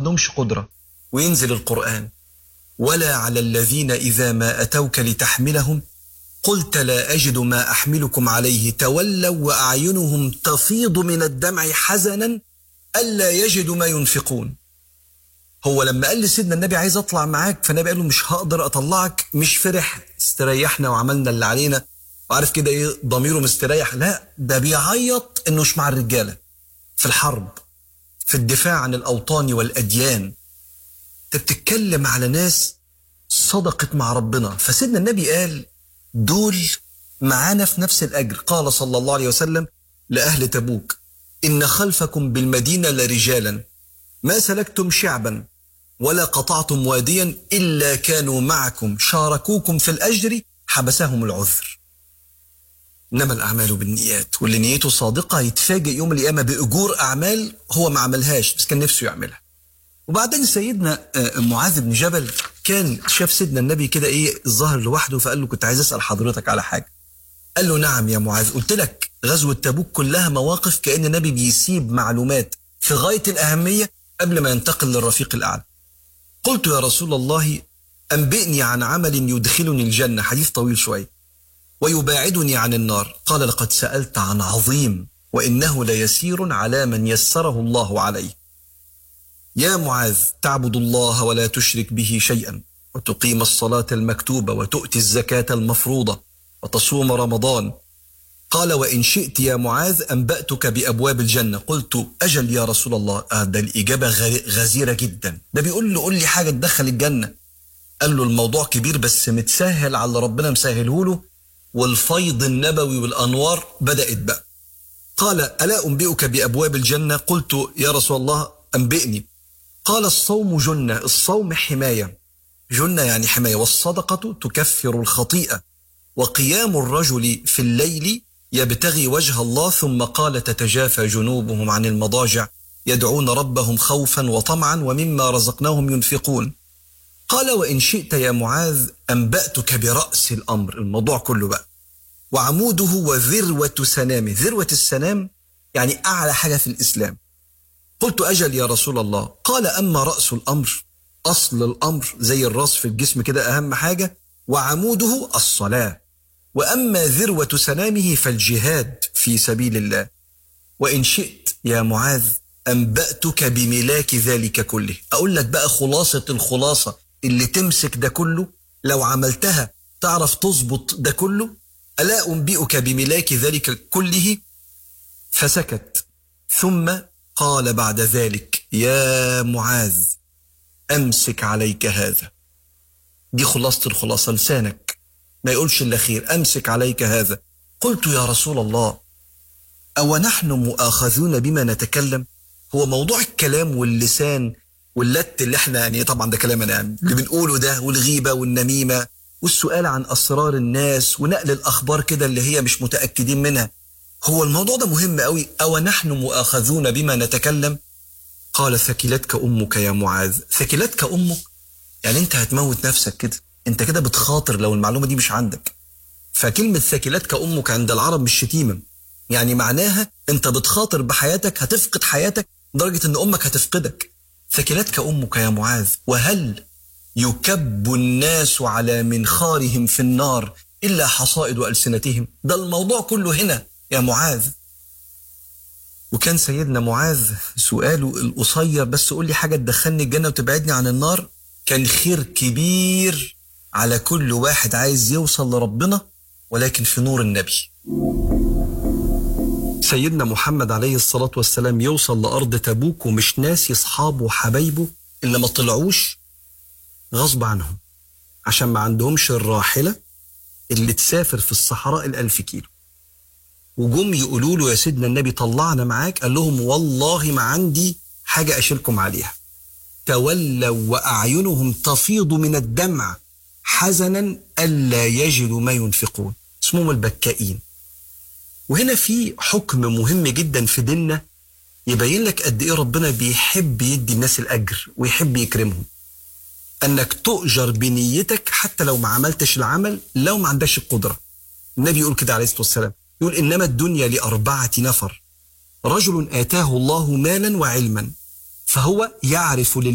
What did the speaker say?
عندهمش قدرة وينزل القرآن ولا على الذين إذا ما أتوك لتحملهم قلت لا أجد ما أحملكم عليه تولوا وأعينهم تفيض من الدمع حزنا ألا يجدوا ما ينفقون هو لما قال لسيدنا النبي عايز أطلع معاك فالنبي قال له مش هقدر أطلعك مش فرح استريحنا وعملنا اللي علينا وعارف كده إيه ضميره مستريح لا ده بيعيط إنه مش مع الرجالة في الحرب في الدفاع عن الأوطان والأديان انت بتتكلم على ناس صدقت مع ربنا فسيدنا النبي قال دول معانا في نفس الأجر قال صلى الله عليه وسلم لأهل تبوك إن خلفكم بالمدينة لرجالا ما سلكتم شعبا ولا قطعتم واديا إلا كانوا معكم شاركوكم في الأجر حبسهم العذر إنما الأعمال بالنيات واللي نيته صادقة يتفاجئ يوم القيامة بأجور أعمال هو ما عملهاش بس كان نفسه يعملها وبعدين سيدنا معاذ بن جبل كان شاف سيدنا النبي كده ايه الظاهر لوحده فقال له كنت عايز اسال حضرتك على حاجه قال له نعم يا معاذ قلت لك غزوه تبوك كلها مواقف كان النبي بيسيب معلومات في غايه الاهميه قبل ما ينتقل للرفيق الاعلى قلت يا رسول الله انبئني عن عمل يدخلني الجنه حديث طويل شويه ويباعدني عن النار قال لقد سالت عن عظيم وانه ليسير على من يسره الله عليه يا معاذ تعبد الله ولا تشرك به شيئا وتقيم الصلاة المكتوبة وتؤتي الزكاة المفروضة وتصوم رمضان قال وإن شئت يا معاذ أنبأتك بأبواب الجنة قلت أجل يا رسول الله آه ده الإجابة غزيرة جدا ده بيقول له قول لي حاجة تدخل الجنة قال له الموضوع كبير بس متسهل على ربنا مسهله له والفيض النبوي والأنوار بدأت بقى قال ألا أنبئك بأبواب الجنة قلت يا رسول الله أنبئني قال الصوم جنة الصوم حماية جنة يعني حماية والصدقة تكفر الخطيئة وقيام الرجل في الليل يبتغي وجه الله ثم قال تتجافى جنوبهم عن المضاجع يدعون ربهم خوفا وطمعا ومما رزقناهم ينفقون قال وإن شئت يا معاذ أنبأتك برأس الأمر الموضوع كله بقى وعموده وذروة سنامه ذروة السنام يعني أعلى حاجة في الإسلام قلت أجل يا رسول الله قال أما رأس الأمر أصل الأمر زي الراس في الجسم كده أهم حاجة وعموده الصلاة وأما ذروة سنامه فالجهاد في سبيل الله وإن شئت يا معاذ أنبأتك بملاك ذلك كله أقول لك بقى خلاصة الخلاصة اللي تمسك ده كله لو عملتها تعرف تظبط ده كله ألا أنبئك بملاك ذلك كله فسكت ثم قال بعد ذلك يا معاذ امسك عليك هذا دي خلاصه الخلاصه لسانك ما يقولش الا خير امسك عليك هذا قلت يا رسول الله او نحن مؤاخذون بما نتكلم هو موضوع الكلام واللسان واللت اللي احنا يعني طبعا ده كلامنا يعني اللي بنقوله ده والغيبه والنميمه والسؤال عن اسرار الناس ونقل الاخبار كده اللي هي مش متاكدين منها هو الموضوع ده مهم قوي أو نحن مؤاخذون بما نتكلم قال ثكلتك أمك يا معاذ ثكلتك أمك يعني أنت هتموت نفسك كده أنت كده بتخاطر لو المعلومة دي مش عندك فكلمة ثكلتك أمك عند العرب مش شتيمة يعني معناها أنت بتخاطر بحياتك هتفقد حياتك لدرجة أن أمك هتفقدك ثكلتك أمك يا معاذ وهل يكب الناس على منخارهم في النار إلا حصائد ألسنتهم ده الموضوع كله هنا يا معاذ وكان سيدنا معاذ سؤاله القصير بس قول لي حاجة تدخلني الجنة وتبعدني عن النار كان خير كبير على كل واحد عايز يوصل لربنا ولكن في نور النبي سيدنا محمد عليه الصلاة والسلام يوصل لأرض تبوك ومش ناسي أصحابه وحبايبه اللي ما طلعوش غصب عنهم عشان ما عندهمش الراحلة اللي تسافر في الصحراء الألف كيلو وجم يقولوا له يا سيدنا النبي طلعنا معاك قال لهم والله ما عندي حاجة أشيلكم عليها تولوا وأعينهم تفيض من الدمع حزنا ألا يجدوا ما ينفقون اسمهم البكائين وهنا في حكم مهم جدا في ديننا يبين لك قد ايه ربنا بيحب يدي الناس الاجر ويحب يكرمهم انك تؤجر بنيتك حتى لو ما عملتش العمل لو ما عندكش القدره النبي يقول كده عليه الصلاه والسلام يقول انما الدنيا لاربعه نفر رجل اتاه الله مالا وعلما فهو يعرف